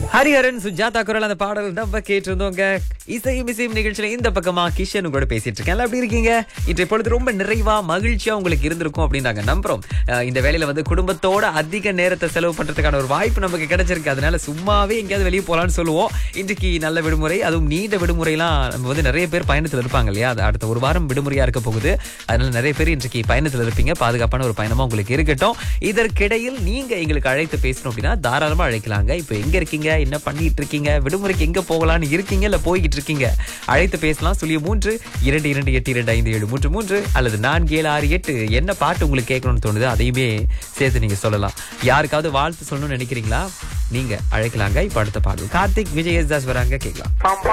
ஹரிஹரன் சுஜாதா குரல் அந்த பாடல் நம்ம கேட்டிருந்தோங்க இசையும் இசையும் நிகழ்ச்சியில இந்த பக்கமா கிஷன் உங்களோட பேசிட்டு இருக்கேன் எப்படி இருக்கீங்க இன்றைய பொழுது ரொம்ப நிறைவா மகிழ்ச்சியா உங்களுக்கு இருந்திருக்கும் அப்படின்னு நாங்க நம்புறோம் அஹ் இந்த வேலையில வந்து குடும்பத்தோட அதிக நேரத்தை செலவு பண்றதுக்கான ஒரு வாய்ப்பு நமக்கு கிடைச்சிருக்கு அதனால சும்மாவே எங்கேயாவது வெளியே போலாம்னு சொல்லுவோம் இன்றைக்கு நல்ல விடுமுறை அதுவும் நீண்ட விடுமுறைலாம் நம்ம வந்து நிறைய பேர் பயணத்துல இருப்பாங்க இல்லையா அது அடுத்த ஒரு வாரம் விடுமுறையா இருக்க போகுது அதனால நிறைய பேர் இன்றைக்கு பயணத்துல இருப்பீங்க பாதுகாப்பான ஒரு பயணமா உங்களுக்கு இருக்கட்டும் இதற்கிடையில் நீங்க எங்களுக்கு அழைத்து பேசணும் அப்படின்னா தாராளமா அழைக்கலாங்க இப்போ எங்க இருக்கீங்க என்ன பண்ணிட்டு இருக்கீங்க விடுமுறைக்கு எங்க போகலாம்னு இருக்கீங்க இல்ல போய்கிட்டு இருக்கீங்க அழைத்து பேசலாம் சொல்லிய மூன்று இரண்டு இரண்டு எட்டு இரண்டு ஐந்து ஏழு மூன்று மூன்று அல்லது நான்கு ஏழு ஆறு எட்டு என்ன பாட்டு உங்களுக்கு கேட்கணும்னு தோணுது அதையுமே சேர்த்து நீங்க சொல்லலாம் யாருக்காவது வாழ்த்து சொல்லணும்னு நினைக்கிறீங்களா நீங்க அழைக்கலாங்க இப்ப அடுத்த பாடல் கார்த்திக் விஜய் தாஸ் வராங்க கேட்கலாம்